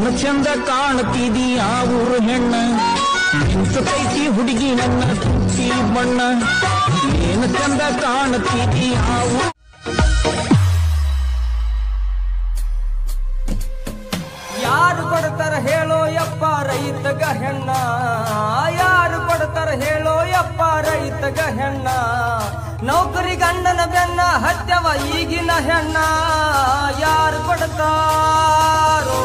ಏನು ಚಂದ ಕಾಣುತ್ತಿದಿ ಆ ಊರು ಹೆಣ್ಣ ನಿಂತೈತಿ ಹುಡುಗಿ ನನ್ನ ತುಟ್ಟಿ ಬಣ್ಣ ಏನು ಚಂದ ಕಾಣುತ್ತಿದಿ ಆ ಊರು ಯಾರು ಕೊಡ್ತಾರ ಹೇಳೋ ಯಪ್ಪ ರೈತಗ ಹೆಣ್ಣ ಯಾರು ಕೊಡ್ತಾರ ಹೇಳೋ ಯಪ್ಪ ರೈತಗ ಹೆಣ್ಣ ನೌಕರಿ ಗಂಡನ ಬೆನ್ನ ಹತ್ಯವ ಈಗಿನ ಹೆಣ್ಣ ಯಾರು ಕೊಡ್ತಾರೋ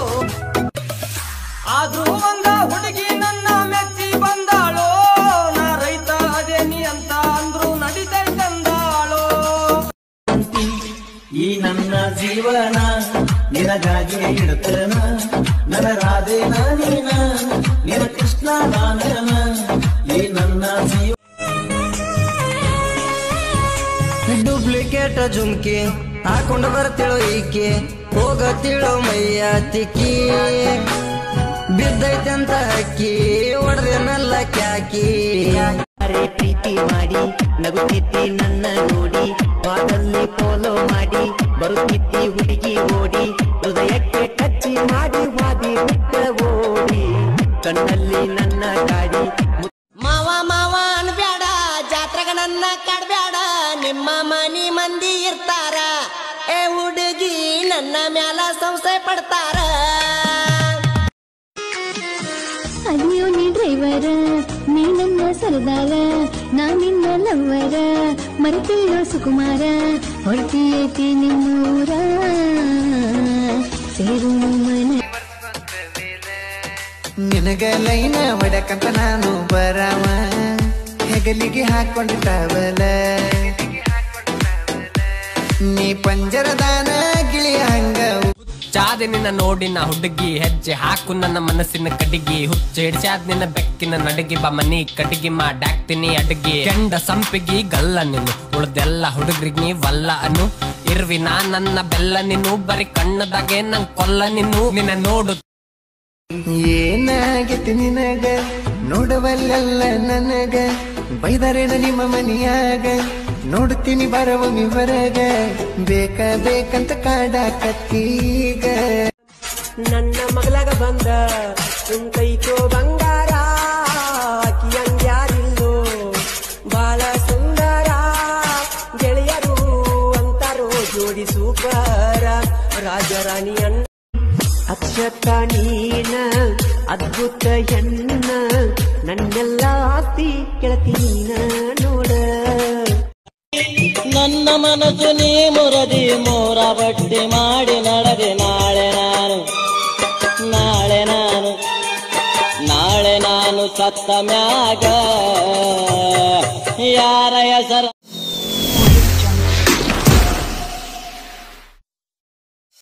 ಆದ್ರೂ ಒಂದ ಹುಡುಗಿ ನನ್ನ ಮೆಚ್ಚಿ ಬಂದಾಳೋ ನಾ ರೈತ ಅದೇನಿ ಅಂತ ಅಂದ್ರು ನಡಿತೈತಂದಾಳೋ ಈ ನನ್ನ ಜೀವನ ನಿನಗಾಗಿ ಇಡುತ್ತೇನ ನನ್ನ ರಾಧೆ ನಾನೇನ ನಿನ ಕೃಷ್ಣ ನಾನೇನ ಈ ನನ್ನ ಜೀವ ಡೂಪ್ಲಿಕೇಟ್ ಜುಮ್ಕಿ ಹಾಕೊಂಡು ಬರ್ತಿಳೋ ಈಕೆ ಹೋಗತಿಳೋ ಮೈಯ ತಿಕ್ಕಿ ಬಿದ್ದೈತಂತ ಹಕ್ಕಿ ಹೊಡೆದೇನಲ್ಲ ಕ್ಯಾಕಿ ಅರೆ ಪ್ರೀತಿ ಮಾಡಿ ನಗುತ್ತಿದ್ದಿ ನನ್ನ ನೋಡಿ ಬಾದಲ್ಲಿ ಫಾಲೋ ಮಾಡಿ ಬರುತ್ತಿದ್ದಿ ಹುಡುಗಿ ಓಡಿ ಹೃದಯಕ್ಕೆ ಟಚ್ಚಿ ಮಾಡಿ ವಾದಿ ಬಿಟ್ಟ ಓಡಿ ಕಣ್ಣಲ್ಲಿ ನನ್ನ ಗಾಡಿ ಮಾವ ಮಾವ ಅನ್ಬ್ಯಾಡ ಜಾತ್ರೆಗ ನನ್ನ ಕಡ್ಬ್ಯಾಡ ನಿಮ್ಮ ಮನಿ ಮಂದಿ ಇರ್ತಾರ ಏ ಹುಡುಗಿ ನನ್ನ ಮ್ಯಾಲ ಸಂಶಯ ಪಡ್ತಾರ ಅಯ್ಯೋ ನೀ ಡ್ರೈವರ ನೀ ನನ್ನ ಸರದಾರ ನಾ ನಿನ್ನ ಲವ್ವರ ಮರೆತೀಯೋ ಸುಕುಮಾರ ಹೊರಟಿಯೈತಿ ನಿಮ್ಮೂರ ಸೇರು ಮನ ನಿನಗ ಲೈನ ಹೊಡಕಂತ ನಾನು ಬರವ ಹೆಗಲಿಗೆ ಹಾಕೊಂಡಿದ್ದಾವಲ ನೀ ಪಂಜರದಾನ ಗಿಳಿ ಹಂಗ ಚಾದೆ ನಿನ್ನ ನೋಡಿ ನಾ ಹುಡುಗಿ ಹೆಜ್ಜೆ ಹಾಕು ನನ್ನ ಮನಸ್ಸಿನ ಕಡಿಗಿ ಹುಚ್ಚ ಹಿಡ್ಸಾದ್ ನಿನ್ನ ಬೆಕ್ಕಿನ ನಡಗಿ ಬಾ ಮನಿ ಕಡಿಗಿ ಮಾಡಾಕ್ತೀನಿ ಅಡಗಿ ಕೆಂಡ ಸಂಪಿಗಿ ಗಲ್ಲ ನೀನು ಉಳ್ದೆಲ್ಲ ಹುಡುಗ್ರಿಗೆ ನೀ ವಲ್ಲ ಅನು ಇರ್ವಿ ನಾ ನನ್ನ ಬೆಲ್ಲ ನೀನು ಬರೀ ಕಣ್ಣದಾಗೆ ನಂಗ್ ಕೊಲ್ಲ ನೀನು ನಿನ್ನ ನೋಡು ಏನಾಗೈತಿ ನಿನಗ ನೋಡವಲ್ಲ ನನಗ ಬೈದರೇನ ನಿಮ್ಮ ಮನಿಯಾಗ ನೋಡ್ತೀನಿ ಬರವೊಮ್ಮೆ ಹೊರಗ ಬೇಕ ಬೇಕಂತ ಕಾಡಾಕತ್ತೀಗ ನನ್ನ ಮಗಳಗ ಬಂದ ಕುಂತೈತೋ ಬಂಗಾರ ಯಾರಿಲ್ಲೋ ಬಾಳ ಸುಂದರ ಗೆಳೆಯರು ಅಂತಾರೋ ಜೋಡಿ ಸೂಪರ ರಾಜರಾಣಿ ಅಣ್ಣ ಅಕ್ಷತ ನೀನ ಅದ್ಭುತ ಎನ್ನ ನನ್ನೆಲ್ಲ ಆಸ್ತಿ ಕೆಳತಿ ನೀನ ನೋಡ ನನ್ನ ಮನಸ್ಸು ನೀ ಮುರದಿ ಮೋರ ಬಟ್ಟೆ ಮಾಡಿ ನಡೆದೆ ನಾಳೆ ನಾನು ನಾಳೆ ನಾನು ನಾಳೆ ನಾನು ಸತ್ತ ಮ್ಯಾಗ ಯಾರ ಹೆಸರ